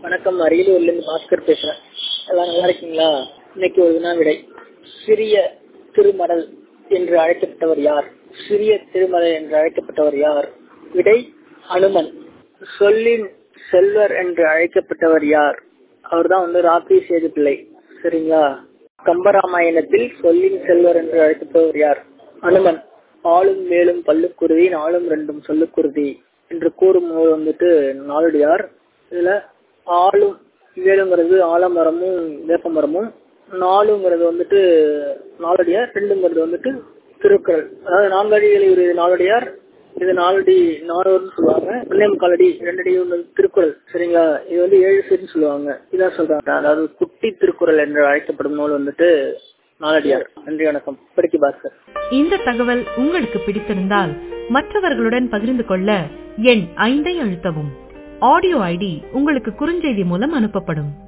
வணக்கம் அரியலூர்ல இருந்து பாஸ்கர் பேசுறேன் எல்லாம் நல்லா இருக்கீங்களா இன்னைக்கு ஒரு வினா விடை சிறிய திருமடல் என்று அழைக்கப்பட்டவர் யார் சிறிய திருமலை என்று அழைக்கப்பட்டவர் யார் விடை அனுமன் சொல்லின் செல்வர் என்று அழைக்கப்பட்டவர் யார் அவர்தான் வந்து ராக்கி சேது பிள்ளை சரிங்களா கம்பராமாயணத்தில் சொல்லின் செல்வர் என்று அழைக்கப்பட்டவர் யார் அனுமன் ஆளும் மேலும் பல்லுக்குருதி நாளும் ரெண்டும் சொல்லுக்குருதி என்று கூறும் போது வந்துட்டு நாளுடையார் இதுல ஆளும் வேலுங்கிறது ஆலமரமும் வேப்பமரமும் நாலுங்கிறது வந்துட்டு நாளடியார் ரெண்டுங்கிறது வந்துட்டு திருக்குறள் அதாவது நான்கடிகளை ஒரு நாளடியார் இது நாலடி நானூறுன்னு சொல்லுவாங்க ஒன்னே முக்காலடி ரெண்டடி ஒன்று திருக்குறள் சரிங்களா இது வந்து ஏழு சரின்னு சொல்லுவாங்க இதான் சொல்றாங்க அதாவது குட்டி திருக்குறள் என்று அழைக்கப்படும் நூல் வந்துட்டு நாலடியார் நன்றி வணக்கம் படிக்க பாஸ்கர் இந்த தகவல் உங்களுக்கு பிடித்திருந்தால் மற்றவர்களுடன் பகிர்ந்து கொள்ள எண் ஐந்தை அழுத்தவும் ஆடியோ ஐடி உங்களுக்கு குறுஞ்செய்தி மூலம் அனுப்பப்படும்